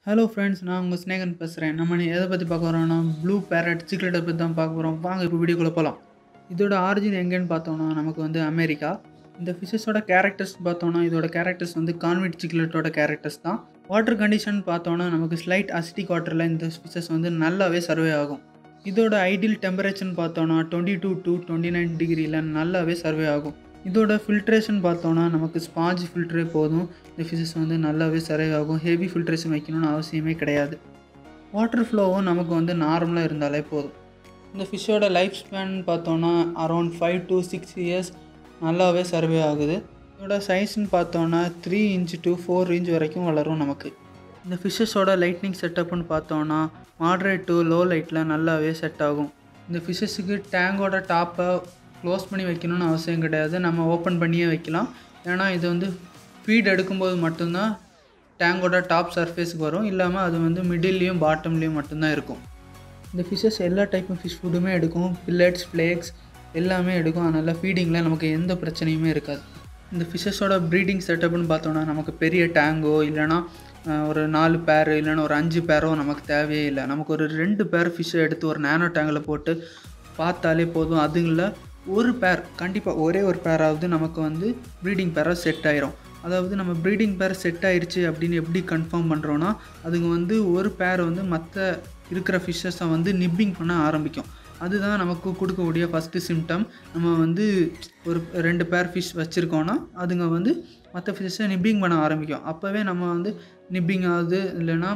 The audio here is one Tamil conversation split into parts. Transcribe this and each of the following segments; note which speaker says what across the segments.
Speaker 1: ஹலோ ஃப்ரெண்ட்ஸ் நான் உங்கள் ஸ்னேகன் பேசுகிறேன் நம்ம நீ எதை பற்றி பார்க்க வரோம்னா ப்ளூ பேரட் சிக்லெட்டை பற்றி தான் பார்க்க போகிறோம் வாங்க இப்போ வீடியோக்குள்ளே போகலாம் இதோட ஆரிஜின் எங்கேன்னு பார்த்தோம்னா நமக்கு வந்து அமெரிக்கா இந்த ஃபிஷஸோட கேரக்டர்ஸ் பார்த்தோம்னா இதோட கேரக்டர்ஸ் வந்து கான்வெட் சிக்லெட்டோட கேரக்டர்ஸ் தான் வாட்டர் கண்டிஷன் பார்த்தோம்னா நமக்கு ஸ்லைட் அசிட்டிக் வாட்டரில் இந்த ஃபிஷஸ் வந்து நல்லாவே சர்வே ஆகும் இதோட ஐடியல் டெம்பரேச்சர்னு பார்த்தோம்னா twenty two to twenty nine டிகிரியில் நல்லாவே சர்வே ஆகும் இதோட ஃபில்ட்ரேஷன் பார்த்தோன்னா நமக்கு ஸ்பாஞ்ச் ஃபில்டரே போதும் இந்த ஃபிஷஸ் வந்து நல்லாவே சர்வே ஆகும் ஹெவி ஃபில்ட்ரேஷன் வைக்கணும்னு அவசியமே கிடையாது வாட்டர் ஃப்ளோவும் நமக்கு வந்து நார்மலாக இருந்தாலே போதும் இந்த ஃபிஷ்ஷோட லைஃப் ஸ்பேன் பார்த்தோன்னா around five to six years நல்லாவே சர்வே ஆகுது இதோட சைஸ்ன்னு பார்த்தோன்னா three inch to four inch வரைக்கும் வளரும் நமக்கு இந்த ஃபிஷ்ஷஸோட லைட்னிங் செட்டப்னு பார்த்தோன்னா மாட்ரேட் டு லோ லைட்டில் நல்லாவே செட் ஆகும் இந்த ஃபிஷ்ஷஸுக்கு டேங்கோட டாப்பை க்ளோஸ் பண்ணி வைக்கணும்னு அவசியம் கிடையாது நம்ம ஓப்பன் பண்ணியே வைக்கலாம் ஏன்னா இது வந்து ஃபீட் எடுக்கும்போது மட்டும்தான் டேங்கோட டாப் சர்ஃபேஸுக்கு வரும் இல்லாமல் அது வந்து மிடில்லையும் பாட்டம்லேயும் மட்டும்தான் இருக்கும் இந்த ஃபிஷ்ஷஸ் எல்லா டைப் ஃபிஷ் ஃபுட்டுமே எடுக்கும் பில்லட்ஸ் ஃப்ளேக்ஸ் எல்லாமே எடுக்கும் அதனால் ஃபீடிங்கில் நமக்கு எந்த பிரச்சனையுமே இருக்காது இந்த ஃபிஷ்ஷஸோட ப்ரீடிங் செட்டப்னு பார்த்தோன்னா நமக்கு பெரிய டேங்கோ இல்லைனா அஹ், ஒரு நாலு பேர் இல்லைன்னா ஒரு அஞ்சு பேரோ நமக்கு தேவையே இல்லை நமக்கு ஒரு ரெண்டு பேர் ஃபிஷ்ஷை எடுத்து ஒரு நேனோ டேங்கில் போட்டு பார்த்தாலே போதும் அதுங்களில் ஒரு பேர் கண்டிப்பாக ஒரே ஒரு பேராவது நமக்கு வந்து ப்ரீடிங் பேராக செட் ஆயிரும் அதாவது நம்ம ப்ரீடிங் பேர் செட் ஆயிருச்சு அப்படின்னு எப்படி கன்ஃபார்ம் பண்ணுறோன்னா அதுங்க வந்து ஒரு பேர் வந்து மற்ற இருக்கிற ஃபிஷ்ஷஸை வந்து நிப்பிங் பண்ண ஆரம்பிக்கும் அதுதான் நமக்கு கொடுக்கக்கூடிய ஃபஸ்ட்டு சிம்டம் நம்ம வந்து ஒரு ரெண்டு பேர் ஃபிஷ் வச்சுருக்கோன்னா அதுங்க வந்து மற்ற ஃபிஷ்ஷை நிப்பிங் பண்ண ஆரம்பிக்கும் அப்போவே நம்ம வந்து நிப்பிங் ஆகுது இல்லைன்னா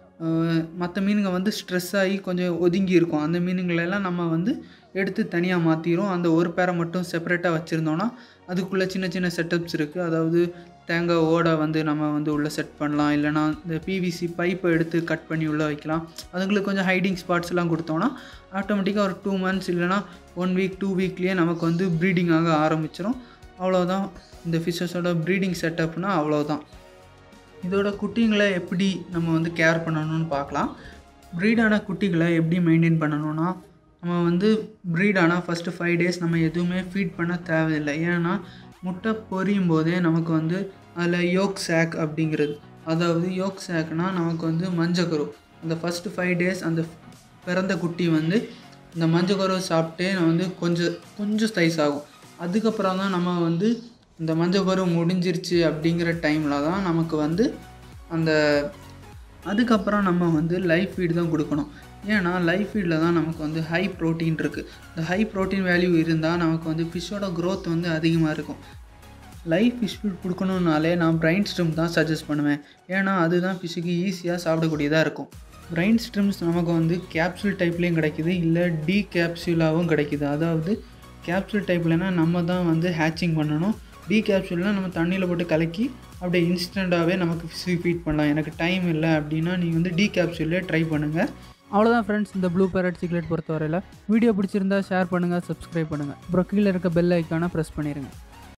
Speaker 1: மற்ற மீனுங்க வந்து ஸ்ட்ரெஸ் ஆகி கொஞ்சம் ஒதுங்கி இருக்கும் அந்த மீனுங்களெல்லாம் நம்ம வந்து எடுத்து தனியாக மாற்றிடும் அந்த ஒரு பேரை மட்டும் செப்பரேட்டாக வச்சுருந்தோன்னா அதுக்குள்ளே சின்ன சின்ன செட்டப்ஸ் இருக்குது அதாவது தேங்காய் ஓடை வந்து நம்ம வந்து உள்ளே செட் பண்ணலாம் இல்லைனா இந்த பிவிசி பைப்பை எடுத்து கட் பண்ணி உள்ளே வைக்கலாம் அதுங்களுக்கு கொஞ்சம் ஹைடிங் ஸ்பாட்ஸ்லாம் கொடுத்தோன்னா ஆட்டோமேட்டிக்காக ஒரு டூ மந்த்ஸ் இல்லைனா ஒன் வீக் டூ வீக்லேயே நமக்கு வந்து ப்ரீடிங் ஆக ஆரம்பிச்சிடும் அவ்வளோதான் இந்த ஃபிஷ்ஷஸோட ப்ரீடிங் செட்டப்னா அவ்வளோதான் இதோட குட்டிங்களை எப்படி நம்ம வந்து கேர் பண்ணணும்னு பார்க்கலாம் ப்ரீடான குட்டிகளை எப்படி மெயின்டைன் பண்ணணும்னா நம்ம வந்து ப்ரீடான ஃபஸ்ட்டு ஃபைவ் டேஸ் நம்ம எதுவுமே ஃபீட் பண்ண தேவையில்லை ஏன்னா முட்டை பொரியும் போதே நமக்கு வந்து அதில் யோக் சேக் அப்படிங்கிறது அதாவது யோக் சேக்னால் நமக்கு வந்து மஞ்சக்கரு அந்த ஃபஸ்ட்டு ஃபைவ் டேஸ் அந்த பிறந்த குட்டி வந்து இந்த மஞ்சக்கரு சாப்பிட்டே நம்ம வந்து கொஞ்சம் கொஞ்சம் சைஸ் ஆகும் அதுக்கப்புறம் தான் நம்ம வந்து இந்த மஞ்சக்கரு முடிஞ்சிருச்சு அப்படிங்கிற டைமில் தான் நமக்கு வந்து அந்த அதுக்கப்புறம் நம்ம வந்து லைஃப் ஃபீட் தான் கொடுக்கணும் ஏன்னா லைஃப் ஃபீடில் தான் நமக்கு வந்து ஹை ப்ரோட்டீன் இருக்குது இந்த ஹை ப்ரோட்டீன் வேல்யூ இருந்தால் நமக்கு வந்து ஃபிஷ்ஷோட growth வந்து அதிகமாக இருக்கும் லைஃப் ஃபிஷ் ஃபீட் கொடுக்கணுன்னாலே நான் பிரைன் ஸ்ட்ரிம் தான் சஜஸ்ட் பண்ணுவேன் ஏன்னா அதுதான் ஃபிஷ்ஷுக்கு ஈஸியாக சாப்பிடக்கூடியதாக இருக்கும் பிரைன் ஸ்ட்ரிம்ஸ் நமக்கு வந்து கேப்சூல் டைப்லேயும் கிடைக்குது இல்லை டீ கேப்சூலாகவும் கிடைக்குது அதாவது கேப்சூல் டைப்லனா நம்ம தான் வந்து ஹேச்சிங் பண்ணணும் டீ கேப்சூல்னால் நம்ம தண்ணியில் போட்டு கலக்கி அப்படியே இன்ஸ்டண்ட்டாகவே நமக்கு ஃபிஷ் ஃபீட் பண்ணலாம் எனக்கு டைம் இல்லை அப்படின்னா நீங்கள் வந்து டீ கேப்சூல்லே ட்ரை பண்ணுங்கள்
Speaker 2: அவ்வளோதான் ஃப்ரெண்ட்ஸ் இந்த ப்ளூ பேரட் சிக்லெட் பொறுத்தவரையில் வீடியோ பிடிச்சிருந்தா ஷேர் பண்ணுங்கள் சப்ஸ்கிரைப் பண்ணுங்கள் அப்புறம் கீழே இருக்க பெல் ஐக்கானை ப்ரெஸ் பண்ணிடுங்க